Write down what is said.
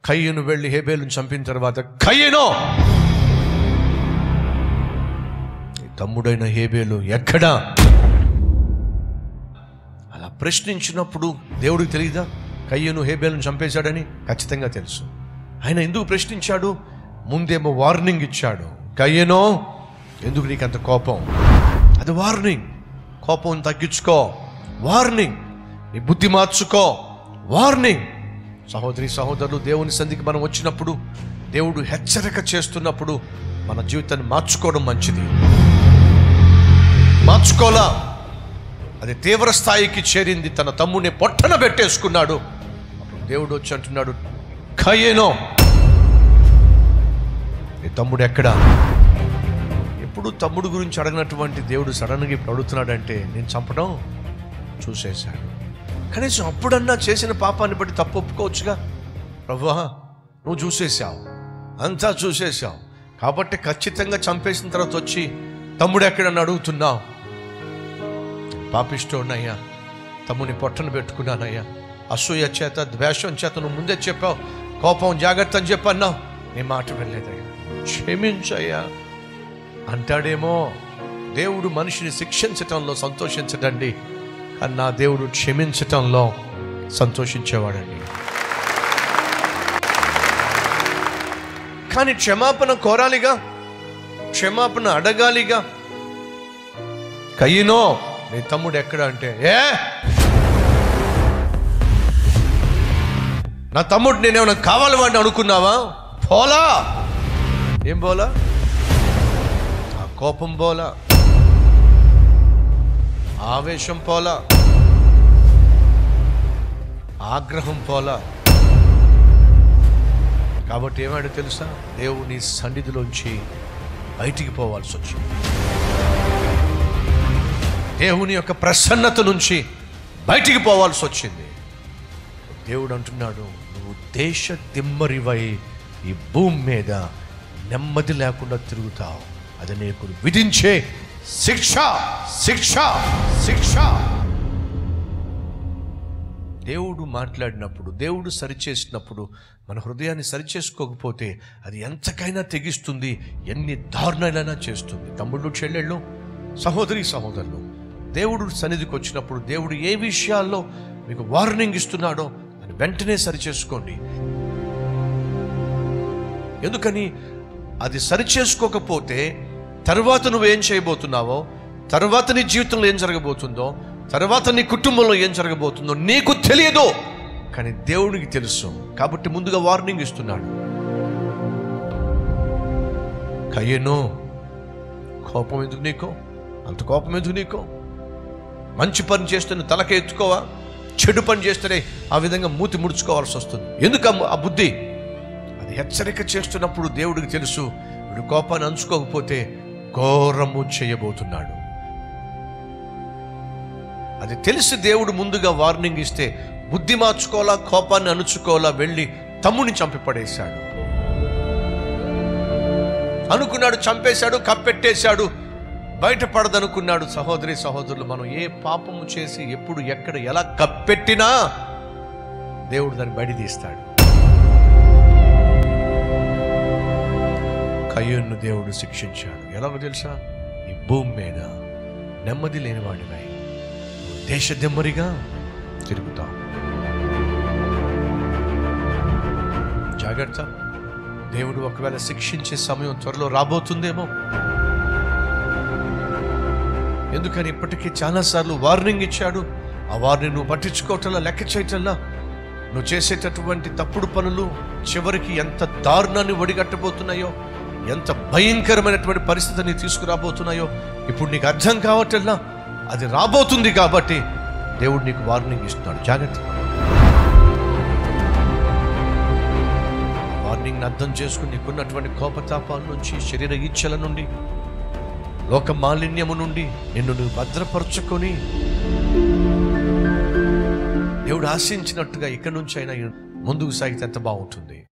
కయ్యను వెళ్ళి హేబేలును చంపిన తర్వాత కయ్యను నీ తమ్ముడైన హేబేలు ఎక్కడా అలా ప్రశ్నించినప్పుడు దేవుడికి తెలియదా కయ్యను హేబేలను చంపేశాడని ఖచ్చితంగా తెలుసు ఆయన ఎందుకు ప్రశ్నించాడు ముందేమో వార్నింగ్ ఇచ్చాడు కయ్యనో ఎందుకు నీకు అంత కోపం అది వార్నింగ్ కోపం తగ్గించుకో వార్నింగ్ నీ బుద్ధి మార్చుకో వార్నింగ్ సహోదరి సహోదరులు దేవుని సంధికి మనం వచ్చినప్పుడు దేవుడు హెచ్చరిక చేస్తున్నప్పుడు మన జీవితాన్ని మార్చుకోవడం మంచిది మార్చుకోలా అది తీవ్ర స్థాయికి చేరింది తన తమ్ముడిని పొట్టన పెట్టేసుకున్నాడు అప్పుడు దేవుడు వచ్చి అంటున్నాడు ఖయేనో నీ తమ్ముడు ఎక్కడా ఎప్పుడు తమ్ముడు గురించి అడగినటువంటి దేవుడు సడన్గా ఇప్పుడు అడుగుతున్నాడంటే నేను చంపడం చూసేశాడు కనీసం అప్పుడన్నా చేసిన పాపాన్ని బట్టి తప్పు ఒప్పుకోవచ్చుగా ప్రభువా నువ్వు చూసేశావు అంతా చూసేశావు కాబట్టి ఖచ్చితంగా చంపేసిన తర్వాత వచ్చి తమ్ముడు ఎక్కడని అడుగుతున్నావు పాపిష్టోనయ్యా తమ్ముని పొట్టను పెట్టుకున్నానయ్యా అసూయ చేత ద్వేషం చేత నువ్వు ముందే చెప్పావు కోపం జాగ్రత్త అని చెప్పన్నావు నీ మాట వెళ్ళలేదయ్యా క్షమించయ్యా అంటాడేమో దేవుడు మనిషిని శిక్షించటంలో సంతోషించడండి కానీ నా దేవుడు క్షమించటంలో సంతోషించేవాడండి కానీ క్షమాపణ కోరాలిగా క్షమాపణ అడగాలిగా కయ్యనో నీ తమ్ముడు ఎక్కడ అంటే ఏ నా తమ్ముడు నేనేమైనా కావాలి వాడిని అనుకున్నావా పోలా ఏం పోలా ఆ కోపం పోలా ఆవేశం పోలా ఆగ్రహం పోలా కాబట్టి ఏమాడో తెలుసా దేవుని సన్నిధిలోంచి బయటికి పోవాల్సి వచ్చింది దేవుని యొక్క ప్రసన్నత నుంచి బయటికి పోవాల్సి వచ్చింది దేవుడు అంటున్నాడు నువ్వు దేశ దిమ్మరివై ఈ భూమి మీద నెమ్మది లేకుండా తిరుగుతావు అది నీకు విధించే శిక్ష శిక్ష శిక్ష దేవుడు మాట్లాడినప్పుడు దేవుడు సరిచేసినప్పుడు మన హృదయాన్ని సరిచేసుకోకపోతే అది ఎంతకైనా తెగిస్తుంది ఎన్ని దారుణాలైనా చేస్తుంది తమ్ముడు చెల్లెళ్ళు సహోదరి సహోదరులు దేవుడు సన్నిధికి వచ్చినప్పుడు దేవుడు ఏ విషయాల్లో మీకు వార్నింగ్ ఇస్తున్నాడో అని వెంటనే సరిచేసుకోండి ఎందుకని అది సరిచేసుకోకపోతే తర్వాత నువ్వేం చేయబోతున్నావో తర్వాత నీ జీవితంలో ఏం జరగబోతుందో తర్వాత నీ కుటుంబంలో ఏం జరగబోతుందో నీకు తెలియదు కానీ దేవుడికి తెలుసు కాబట్టి ముందుగా వార్నింగ్ ఇస్తున్నాడు కయ్యను కోపం ఎందుకు నీకో అంత కోపం ఎందుకు నీకో మంచి పని చేస్తే నువ్వు తలక ఎత్తుకోవా చెడు పని చేస్తేనే ఆ విధంగా మూతి ముడుచుకోవాల్సి వస్తుంది ఎందుకు ఆ ము- ఆ బుద్ధి అది హెచ్చరిక చేస్తున్నప్పుడు దేవుడికి తెలుసు వీడు కోపాన్ని అంచుకోకపోతే ఘోరము చేయబోతున్నాడు అది తెలిసి దేవుడు ముందుగా వార్నింగ్ ఇస్తే బుద్ధి మార్చుకోవాలా కోపాన్ని అణుచుకోవాలా వెళ్ళి తమ్ముని చంపి పడేశాడు అనుకున్నాడు చంపేశాడు కప్పెట్టేశాడు బయటపడదనుకున్నాడు సహోదరి సహోదరులు మనం ఏ పాపము చేసి ఎప్పుడు ఎక్కడ ఎలా కప్పెట్టినా దేవుడు దాన్ని బయట తీస్తాడు కయ్యూన్ను దేవుడు శిక్షించాడు ఎలాగో తెలుసా ఈ భూమి మీద నెమ్మది లేనివాడివై నువ్వు దేశదెమ్మరిగా తిరుగుతావు జాగ్రత్త దేవుడు ఒకవేళ శిక్షించే సమయం త్వరలో రాబోతుందేమో ఎందుకని ఇప్పటికీ చాలాసార్లు వార్నింగ్ ఇచ్చాడు ఆ వార్నింగ్ నువ్వు పట్టించుకోవటంలా లెక్క చేయటంలా నువ్వు చేసేటటువంటి తప్పుడు పనులు చివరికి ఎంత దారుణాన్ని ఒడిగట్టబోతున్నాయో ఎంత భయంకరమైనటువంటి పరిస్థితిని తీసుకురాబోతున్నాయో ఇప్పుడు నీకు అర్థం కావటంలా అది రాబోతుంది కాబట్టి దేవుడు నీకు వార్నింగ్ ఇస్తున్నాడు జాగ్రత్త వార్నింగ్ని అర్థం చేసుకుని నీకున్నటువంటి కోపతాపాల నుంచి శరీర ఇచ్చల నుండి లోక మాలిన్యము నుండి నిన్ను నువ్వు భద్రపరచుకొని దేవుడు ఆశించినట్టుగా ఇక్కడి నుంచి అయినా ముందుకు సాగితే ఎంత బాగుంటుంది